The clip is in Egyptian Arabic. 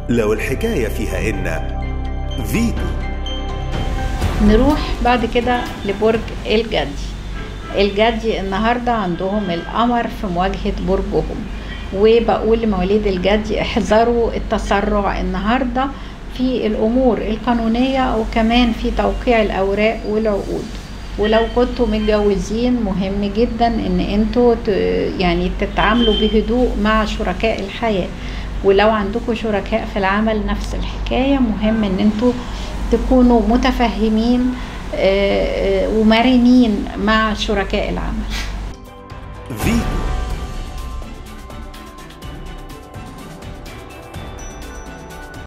لو الحكاية فيها إن فيتو نروح بعد كده لبرج الجدي الجدي النهاردة عندهم القمر في مواجهة برجهم وبقول لمواليد الجدي احذروا التسرع النهاردة في الأمور القانونية وكمان في توقيع الأوراق والعقود ولو كنتوا متجوزين مهم جدا ان انتوا ت- يعني تتعاملوا بهدوء مع شركاء الحياة ولو عندكم شركاء في العمل نفس الحكاية مهم ان انتوا تكونوا متفهمين آه، آه، ومرنين مع شركاء العمل فيتو